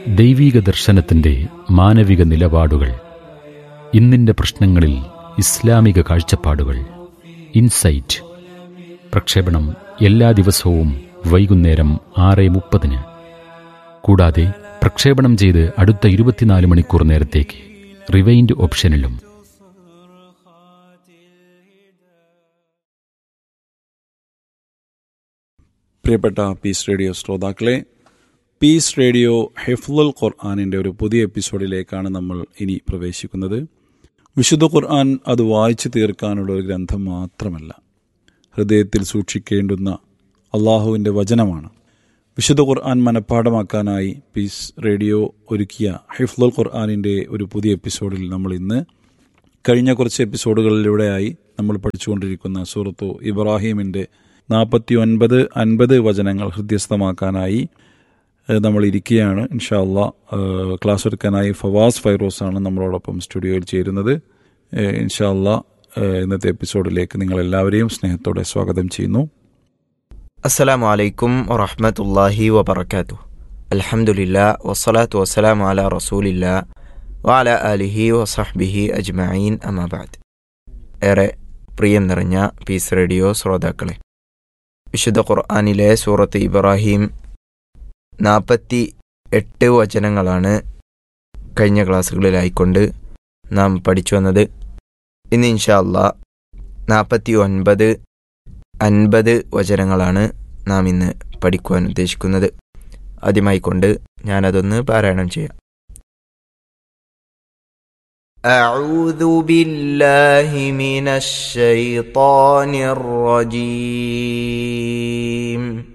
ദൈവീക ദർശനത്തിന്റെ മാനവിക നിലപാടുകൾ ഇന്നിന്റെ പ്രശ്നങ്ങളിൽ ഇസ്ലാമിക കാഴ്ചപ്പാടുകൾ ഇൻസൈറ്റ് പ്രക്ഷേപണം എല്ലാ ദിവസവും വൈകുന്നേരം ആറ് മുപ്പതിന് കൂടാതെ പ്രക്ഷേപണം ചെയ്ത് അടുത്ത ഇരുപത്തിനാല് മണിക്കൂർ നേരത്തേക്ക് റിവൈൻഡ് ഓപ്ഷനിലും പ്രിയപ്പെട്ട പീസ് റേഡിയോ ശ്രോതാക്കളെ പീസ് റേഡിയോ ഹെഫ്ലുൽ ഖുർആാനിൻ്റെ ഒരു പുതിയ എപ്പിസോഡിലേക്കാണ് നമ്മൾ ഇനി പ്രവേശിക്കുന്നത് വിശുദ്ധ ഖുർആൻ അത് വായിച്ചു തീർക്കാനുള്ള ഒരു ഗ്രന്ഥം മാത്രമല്ല ഹൃദയത്തിൽ സൂക്ഷിക്കേണ്ടുന്ന അള്ളാഹുവിൻ്റെ വചനമാണ് വിശുദ്ധ ഖുർആൻ മനഃപ്പാഠമാക്കാനായി പീസ് റേഡിയോ ഒരുക്കിയ ഹെഫ്ലുൽ ഖുർആാനിൻ്റെ ഒരു പുതിയ എപ്പിസോഡിൽ നമ്മൾ ഇന്ന് കഴിഞ്ഞ കുറച്ച് എപ്പിസോഡുകളിലൂടെയായി നമ്മൾ പഠിച്ചുകൊണ്ടിരിക്കുന്ന സൂറത്തു ഇബ്രാഹിമിൻ്റെ നാൽപ്പത്തി ഒൻപത് അൻപത് വചനങ്ങൾ ഹൃദ്യസ്ഥമാക്കാനായി ഏഹ്, നമ്മൾ ഇരിക്കുകയാണ് ഇൻഷാല്ല ക്ലാസ് എടുക്കാനായി ഫവാസ് ഫൈറോസ് ആണ് നമ്മളോടൊപ്പം സ്റ്റുഡിയോയിൽ ചേരുന്നത് ഏഹ്, ഇൻഷാല്ല ഏഹ്, ഇന്നത്തെ എപ്പിസോഡിലേക്ക് നിങ്ങൾ എല്ലാവരെയും സ്നേഹത്തോടെ സ്വാഗതം ചെയ്യുന്നു السلام عليكم ورحمة الله وبركاته الحمد لله والصلاة والسلام على رسول الله وعلى آله وصحبه أجمعين أما بعد ഏറെ പ്രിയം നിറഞ്ഞ പീസ് റേഡിയോ ശ്രോതാക്കളെ വിശുദ്ധ ഖുർആാനിലെ സൂറത്ത് ഇബ്രാഹിം നാൽപ്പത്തി എട്ട് വചനങ്ങളാണ് കഴിഞ്ഞ ക്ലാസ്സുകളിലായിക്കൊണ്ട് നാം പഠിച്ചു വന്നത് ഇന്ന് ഇൻഷാ അല്ലാ നാൽപ്പത്തി ഒൻപത് അൻപത് വചനങ്ങളാണ് നാം ഇന്ന് പഠിക്കുവാൻ ഉദ്ദേശിക്കുന്നത് ആദ്യമായി കൊണ്ട് ഞാനതൊന്ന് പാരായണം ചെയ്യാം أعوذ بالله من الشيطان الرجيم